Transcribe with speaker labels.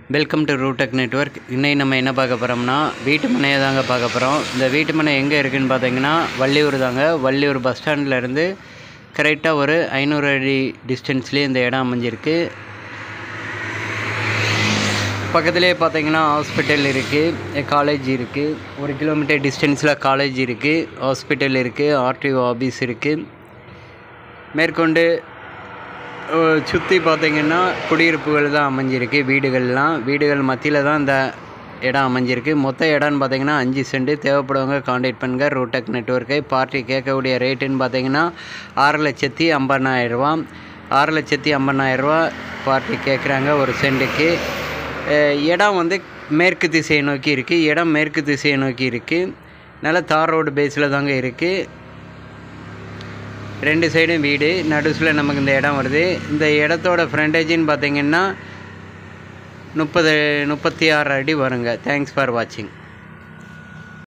Speaker 1: welcome to ரூடெக் network இன்னைக்கு நம்ம என்ன பார்க்க போகிறோம்னா வீட்டு மனையை தாங்க பார்க்க போகிறோம் இந்த வீட்டு மனை எங்கே இருக்குதுன்னு பார்த்தீங்கன்னா வள்ளியூர் தாங்க வள்ளியூர் பஸ் ஸ்டாண்ட்லேருந்து கரெக்டாக ஒரு ஐநூறு அடி டிஸ்டன்ஸ்லேயே இந்த இடம் அமைஞ்சிருக்கு பக்கத்துலேயே பார்த்தீங்கன்னா ஹாஸ்பிட்டல் இருக்குது காலேஜ் இருக்குது ஒரு கிலோமீட்டர் டிஸ்டன்ஸில் காலேஜ் இருக்குது ஹாஸ்பிட்டல் இருக்குது ஆர்டிஓ ஆஃபீஸ் இருக்குது மேற்கொண்டு சுற்றி பார்த்தீங்கன்னா குடியிருப்புகள் தான் அமைஞ்சிருக்கு வீடுகள்லாம் வீடுகள் மத்தியில் தான் இந்த இடம் அமைஞ்சிருக்கு மொத்த இடம்னு பார்த்தீங்கன்னா அஞ்சு சென்ட் தேவைப்படுவங்க காண்டாக்ட் பண்ணுங்கள் ரூடெக் நெட்ஒர்க்கை பார்ட்டி கேட்கக்கூடிய ரேட்டுன்னு பார்த்தீங்கன்னா ஆறு லட்சத்தி ஐம்பதாயிரரூவா ஆறு லட்சத்தி ஐம்பதாயிரரூவா பார்ட்டி கேட்குறாங்க ஒரு சென்ட்டுக்கு அஹ் இடம் வந்து மேற்கு திசையை நோக்கி இருக்குது இடம் மேற்கு திசையை நோக்கி இருக்குது நல்ல தார் ரோடு பேஸில் தாங்க இருக்குது ரெண்டு சைடும் வீடு நடுஸில் நமக்கு இந்த இடம் வருது இந்த இடத்தோட ஃப்ரண்டேஜின்னு பார்த்தீங்கன்னா முப்பது முப்பத்தி ஆறு அடி வருங்க தேங்க்ஸ் ஃபார் வாட்சிங்